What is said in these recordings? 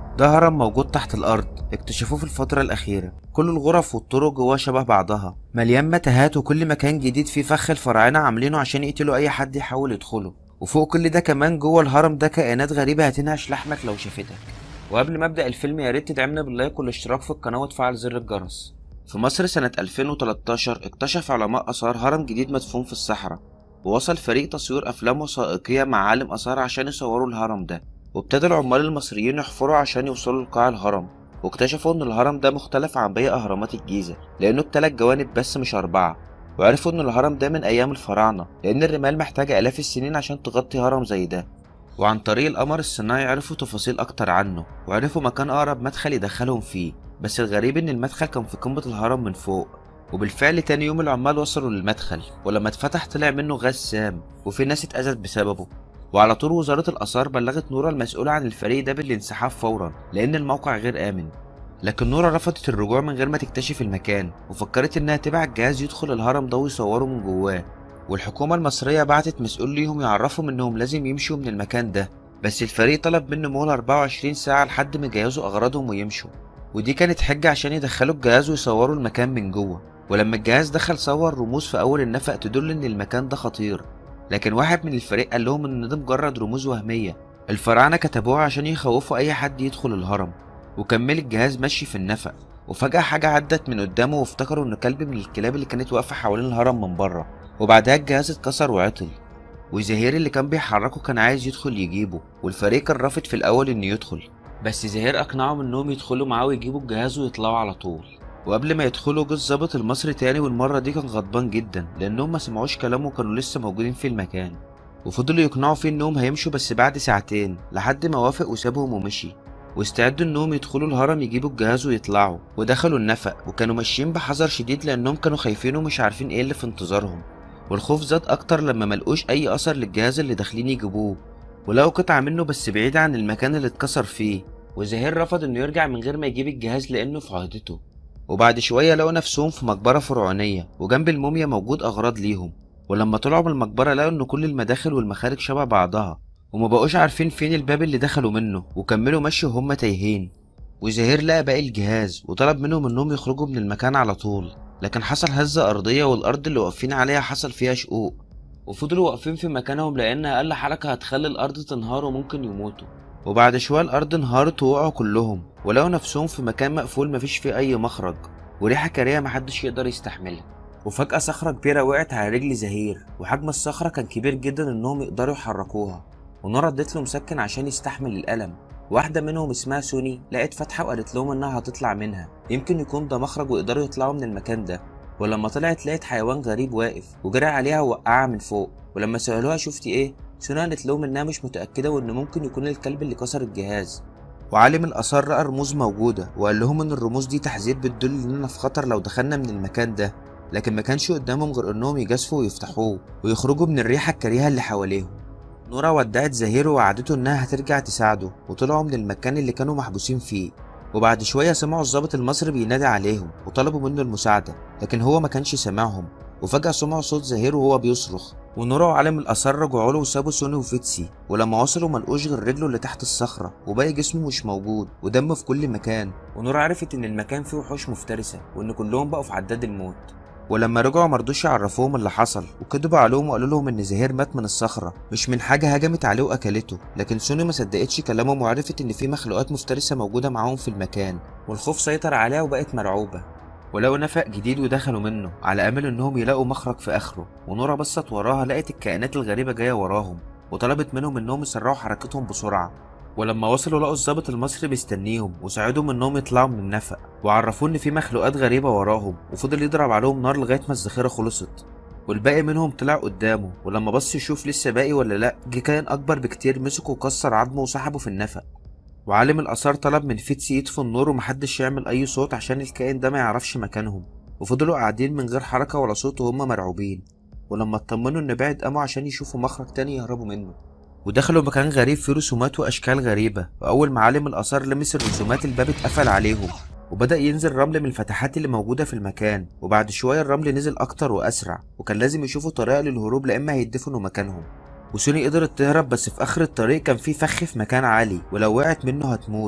ده هرم موجود تحت الأرض اكتشفوه في الفترة الأخيرة كل الغرف والطرق جواه شبه بعضها مليان متاهات وكل مكان جديد فيه فخ الفراعنة عاملينه عشان يقتلوا أي حد يحاول يدخله وفوق كل ده كمان جوه الهرم ده كائنات غريبة هتنهش لحمك لو شافتك وقبل ما ابدا الفيلم يا ريت تدعمنا باللايك والاشتراك في القناه وتفعل زر الجرس في مصر سنة 2013 اكتشف علماء آثار هرم جديد مدفون في الصحراء ووصل فريق تصوير أفلام وثائقية مع عالم آثار عشان يصوروا الهرم ده وابتدى العمال المصريين يحفروا عشان يوصلوا لقاع الهرم واكتشفوا إن الهرم ده مختلف عن باقي أهرامات الجيزة لأنه بتلات جوانب بس مش أربعة وعرفوا إن الهرم ده من أيام الفراعنة لأن الرمال محتاجة آلاف السنين عشان تغطي هرم زي ده وعن طريق القمر الصناعي عرفوا تفاصيل أكتر عنه وعرفوا مكان أقرب مدخل يدخلهم فيه بس الغريب إن المدخل كان في قمة الهرم من فوق وبالفعل تاني يوم العمال وصلوا للمدخل ولما اتفتح طلع منه غاز سام وفي ناس اتأذت بسببه وعلى طول وزارة الآثار بلغت نورا المسؤولة عن الفريق ده بالانسحاب فورا لأن الموقع غير آمن لكن نورا رفضت الرجوع من غير ما تكتشف المكان وفكرت إنها تبعت جهاز يدخل الهرم ده ويصوره من جواه والحكومة المصرية بعتت مسؤول ليهم يعرفهم إنهم لازم يمشوا من المكان ده بس الفريق طلب منه مهلة 24 ساعة لحد ما يجهزوا أغراضهم ويمشوا ودي كانت حجة عشان يدخلوا الجهاز ويصوروا المكان من جوه ولما الجهاز دخل صور رموز في أول النفق تدل إن المكان ده خطير لكن واحد من الفريق قال لهم إن ده مجرد رموز وهمية الفراعنة كتبوها عشان يخوفوا أي حد يدخل الهرم وكمل الجهاز ماشي في النفق وفجأة حاجة عدت من قدامه وافتكروا إنه كلب من الكلاب اللي كانت واقفة حوالين الهرم من بره وبعدها الجهاز اتكسر وعطل وزهير اللي كان بيحركه كان عايز يدخل يجيبه والفريق كان رافض في الأول إنه يدخل بس زهير أقنعهم إنهم يدخلوا معاه ويجيبوا الجهاز ويطلعوا على طول وقبل ما يدخلوا جه الظابط المصري تاني والمرة دي كان غضبان جدا لأنهم ما سمعوش كلامه وكانوا لسه موجودين في المكان وفضلوا يقنعوا فيه إنهم هيمشوا بس بعد ساعتين لحد ما وافق وسابهم ومشي واستعدوا إنهم يدخلوا الهرم يجيبوا الجهاز ويطلعوا ودخلوا النفق وكانوا ماشيين بحذر شديد لأنهم كانوا خايفين ومش عارفين إيه اللي في انتظارهم والخوف زاد أكتر لما ملقوش أي أثر للجهاز اللي داخلين يجيبوه ولقوا قطعة منه بس بعيدة عن المكان اللي اتكسر فيه وزهير رفض إنه يرجع من غير ما يجيب الجهاز لأنه في عهدته وبعد شوية لقوا نفسهم في مقبرة فرعونية وجنب الموميا موجود أغراض ليهم ولما طلعوا من المقبرة لقوا إن كل المداخل والمخارج شبه بعضها وما بقوش عارفين فين الباب اللي دخلوا منه وكملوا مشي وهم تايهين وزهير لقى باقي الجهاز وطلب منهم إنهم يخرجوا من المكان على طول لكن حصل هزة أرضية والأرض اللي واقفين عليها حصل فيها شقوق وفضلوا واقفين في مكانهم لأن أقل حركة هتخلي الأرض تنهار وممكن يموتوا وبعد شوية الأرض انهارت ووقعوا كلهم ولقوا نفسهم في مكان مقفول مفيش فيه أي مخرج وريحة كريهة محدش يقدر يستحملها وفجأة صخرة كبيرة وقعت على رجل زهير وحجم الصخرة كان كبير جدا إنهم يقدروا يحركوها ونورا ادت له مسكن عشان يستحمل الألم واحدة منهم اسمها سوني لقت فتحة وقالت لهم إنها هتطلع منها يمكن يكون ده مخرج ويقدروا يطلعوا من المكان ده ولما طلعت لقت حيوان غريب واقف وجرى عليها ووقعها من فوق ولما سألوها شفتي ايه سوني قالت لهم انها مش متأكدة وان ممكن يكون الكلب اللي كسر الجهاز وعالم الآثار رأى رموز موجودة وقال لهم إن الرموز دي تحذير بتدل إننا في خطر لو دخلنا من المكان ده لكن ما كانش قدامهم غير إنهم يجازفوا ويفتحوه ويخرجوا من الريحة الكريهة اللي حواليهم نورا ودعت زهير ووعدته إنها هترجع تساعده وطلعوا من المكان اللي كانوا محبوسين فيه وبعد شوية سمعوا الضابط المصري بينادي عليهم وطلبوا منه المساعدة لكن هو ما كانش سامعهم وفجأة سمعوا صوت زهير وهو بيصرخ ونورا وعالم الآثار رجعوا له وسابوا سوني وفيتسي ولما وصلوا ملقوش غير رجله اللي تحت الصخرة وباقي جسمه مش موجود ودمه في كل مكان ونورا عرفت إن المكان فيه وحوش مفترسة وإن كلهم بقوا في عداد الموت ولما رجعوا مرضوش يعرفوهم اللي حصل وكدبوا عليهم وقالوا لهم ان زهير مات من الصخره مش من حاجه هجمت عليه واكلته لكن سوني ما صدقتش كلامهم وعرفت ان في مخلوقات مفترسه موجوده معاهم في المكان والخوف سيطر عليها وبقت مرعوبه ولقوا نفق جديد ودخلوا منه على امل انهم يلاقوا مخرج في اخره ونورا بصت وراها لقت الكائنات الغريبه جايه وراهم وطلبت منهم انهم يسرعوا حركتهم بسرعه ولما وصلوا لقوا الضابط المصري مستنيهم وساعدهم انهم يطلعوا من النفق وعرفوه ان في مخلوقات غريبه وراهم وفضل يضرب عليهم نار لغايه ما الذخيره خلصت والباقي منهم طلع قدامه ولما بص يشوف لسه باقي ولا لا جه كائن اكبر بكتير مسكه وكسر عظمه وسحبه في النفق وعالم الاثار طلب من فيتسي يطفي النور ومحدش يعمل اي صوت عشان الكائن ده ما يعرفش مكانهم وفضلوا قاعدين من غير حركه ولا صوت وهم مرعوبين ولما اطمنوا ان بعد قاموا عشان يشوفوا مخرج تاني يهربوا منه ودخلوا مكان غريب فيه رسومات واشكال غريبه واول ما عالم الاثار لمس الرسومات الباب اتقفل عليهم وبدا ينزل رمل من الفتحات اللي موجوده في المكان وبعد شويه الرمل نزل اكتر واسرع وكان لازم يشوفوا طريقه للهروب لاما هيدفنوا مكانهم وسوني قدرت تهرب بس في اخر الطريق كان في فخ في مكان عالي ولو وقعت منه هتموت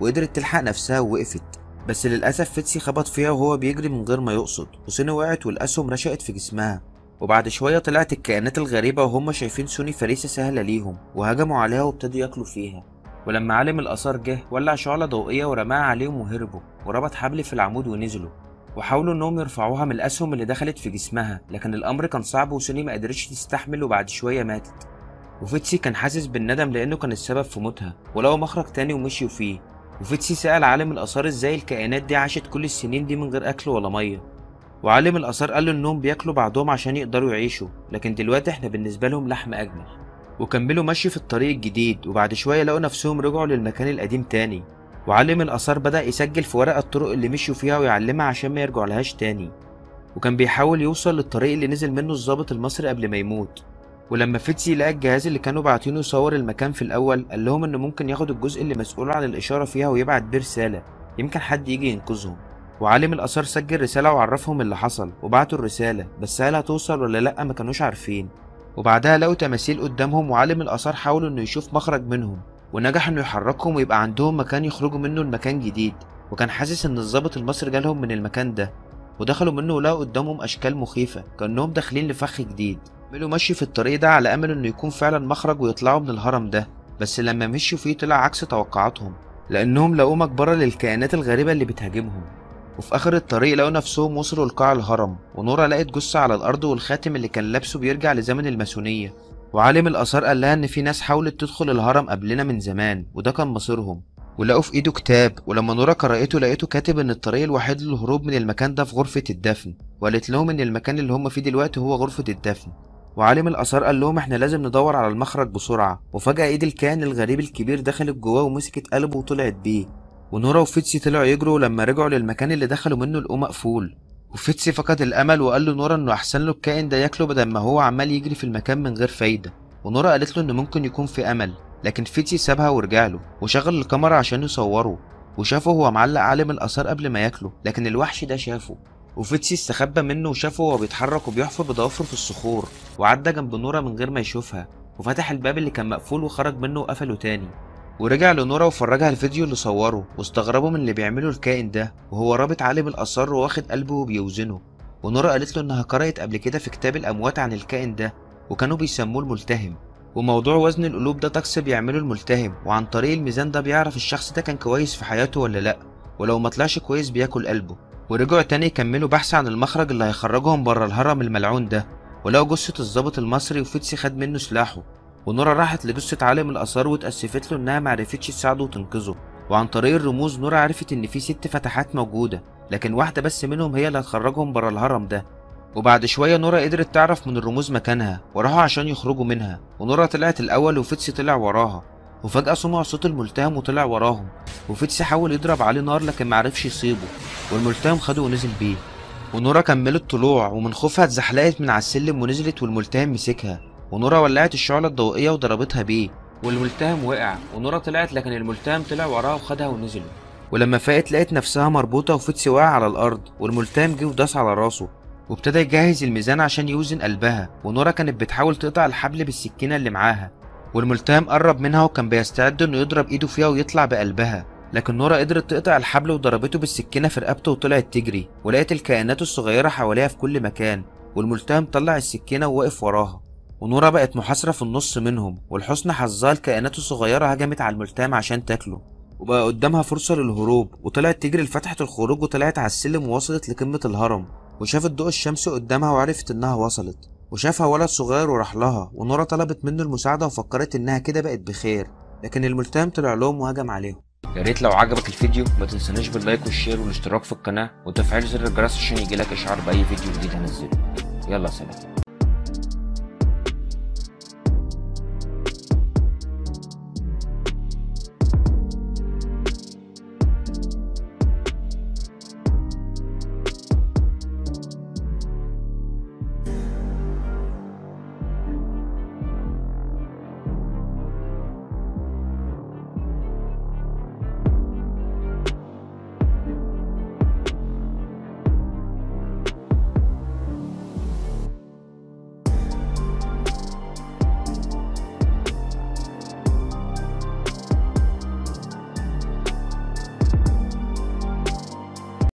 وقدرت تلحق نفسها ووقفت بس للأسف فيتسي خبط فيها وهو بيجري من غير ما يقصد وسوني وقعت والأسهم رشقت في جسمها وبعد شوية طلعت الكائنات الغريبة وهم شايفين سوني فريسة سهلة ليهم وهجموا عليها وابتدوا ياكلوا فيها ولما عالم الآثار جه ولع شعلة ضوئية ورماها عليهم وهربوا وربط حبل في العمود ونزلوا وحاولوا انهم يرفعوها من الاسهم اللي دخلت في جسمها لكن الامر كان صعب وسوني ما قدرتش تستحمل وبعد شويه ماتت وفيتسي كان حاسس بالندم لانه كان السبب في موتها ولقوا مخرج تاني ومشيوا فيه وفيتسي سأل عالم الآثار ازاي الكائنات دي عاشت كل السنين دي من غير أكل ولا مية وعالم الآثار قال له إنهم بياكلوا بعضهم عشان يقدروا يعيشوا لكن دلوقتي إحنا بالنسبة لهم لحم أجمل وكملوا مشي في الطريق الجديد وبعد شوية لقوا نفسهم رجعوا للمكان القديم تاني وعالم الآثار بدأ يسجل في ورقة الطرق اللي مشيوا فيها ويعلمها عشان ما يرجعوا لهاش تاني وكان بيحاول يوصل للطريق اللي نزل منه الضابط المصري قبل ما يموت ولما فيتسي لقى الجهاز اللي كانوا باعتينه يصور المكان في الأول قال لهم إنه ممكن ياخد الجزء اللي مسؤول عن الإشارة فيها ويبعت بيه رسالة يمكن حد يجي ينقذهم وعالم الآثار سجل رسالة وعرفهم اللي حصل وبعتوا الرسالة بس هل هتوصل ولا لأ ما كانوش عارفين وبعدها لقوا تماثيل قدامهم وعالم الآثار حاول إنه يشوف مخرج منهم ونجح إنه يحركهم ويبقى عندهم مكان يخرجوا منه لمكان جديد وكان حاسس إن الضابط المصري جالهم من المكان ده ودخلوا منه ولقوا قدامهم أشكال مخيفة كأنهم داخلين لفخ جديد كملوا مشي في الطريق ده على أمل إنه يكون فعلا مخرج ويطلعوا من الهرم ده بس لما مشوا فيه طلع عكس توقعاتهم لأنهم لقوا مقبرة للكائنات الغريبة اللي بتهاجمهم وفي آخر الطريق لقوا نفسهم وصلوا لقاع الهرم ونورا لقت جثة على الأرض والخاتم اللي كان لابسه بيرجع لزمن الماسونية وعالم الآثار قال لها إن في ناس حاولت تدخل الهرم قبلنا من زمان وده كان مصيرهم ولقوا في ايده كتاب ولما نورا قرأته لقيته كاتب ان الطريق الوحيد للهروب من المكان ده في غرفة الدفن وقالت لهم ان المكان اللي هم فيه دلوقتي هو غرفة الدفن وعالم الآثار قال لهم احنا لازم ندور على المخرج بسرعة وفجأة ايد الكائن الغريب الكبير دخلت جواه ومسكت قلبه وطلعت بيه ونورا وفيتسي طلعوا يجروا لما رجعوا للمكان اللي دخلوا منه لقوه مقفول وفيتسي فقد الامل وقال له نورا انه احسن له الكائن ده ياكله بدل ما هو عمال يجري في المكان من غير فايدة ونورا قالت له ان ممكن يكون في امل لكن فيتسي سابها ورجع له وشغل الكاميرا عشان يصوره وشافه هو معلق عالم الآثار قبل ما ياكله لكن الوحش ده شافه وفيتسي استخبى منه وشافه وهو بيتحرك وبيحفر بضوافره في الصخور وعدى جنب نورا من غير ما يشوفها وفتح الباب اللي كان مقفول وخرج منه وقفله تاني ورجع لنورا وفرجها الفيديو اللي صوره واستغربوا من اللي بيعمله الكائن ده وهو رابط عالم الآثار وواخد قلبه وبيوزنه ونورا قالت له انها قرأت قبل كده في كتاب الأموات عن الكائن ده وكانوا بيسموه الملتهم وموضوع وزن القلوب ده طقس بيعمله الملتهم وعن طريق الميزان ده بيعرف الشخص ده كان كويس في حياته ولا لأ ولو ما طلعش كويس بياكل قلبه ورجعوا تاني يكملوا بحث عن المخرج اللي هيخرجهم بره الهرم الملعون ده ولقوا جثة الضابط المصري وفيتسي خد منه سلاحه ونورا راحت لجثة عالم الآثار واتأسفت له إنها معرفتش تساعده وتنقذه وعن طريق الرموز نورا عرفت إن في ست فتحات موجودة لكن واحدة بس منهم هي اللي هتخرجهم بره الهرم ده وبعد شوية نورا قدرت تعرف من الرموز مكانها وراحوا عشان يخرجوا منها ونورا طلعت الأول وفيتسي طلع وراها وفجأة سمع صوت الملتهم وطلع وراهم وفيتسي حاول يضرب عليه نار لكن معرفش يصيبه والملتهم خده ونزل بيه ونورا كملت طلوع ومن خوفها اتزحلقت من على السلم ونزلت والملتهم مسكها ونورا ولعت الشعلة الضوئية وضربتها بيه والملتهم وقع ونورا طلعت لكن الملتهم طلع وراها وخدها ونزل ولما فاقت لقيت نفسها مربوطة وفيتسي واقع على الأرض والملتهم جه وداس على راسه وابتدى يجهز الميزان عشان يوزن قلبها ونورا كانت بتحاول تقطع الحبل بالسكينة اللي معاها والملتهم قرب منها وكان بيستعد انه يضرب ايده فيها ويطلع بقلبها لكن نورا قدرت تقطع الحبل وضربته بالسكينة في رقبته وطلعت تجري ولقيت الكائنات الصغيرة حواليها في كل مكان والملتهم طلع السكينة ووقف وراها ونورا بقت محاصرة في النص منهم والحسن حظها الكائنات الصغيرة هجمت على الملتهم عشان تاكله وبقى قدامها فرصة للهروب وطلعت تجري لفتحة الخروج وطلعت على السلم ووصلت لقمة الهرم وشافت ضوء الشمس قدامها وعرفت انها وصلت وشافها ولد صغير وراح لها ونورا طلبت منه المساعدة وفكرت انها كده بقت بخير لكن الملتهم طلع لهم وهجم عليهم يا ريت لو عجبك الفيديو ما تنساناش باللايك والشير والاشتراك في القناة وتفعيل زر الجرس عشان يجيلك اشعار بأي فيديو جديد هنزله يلا سلام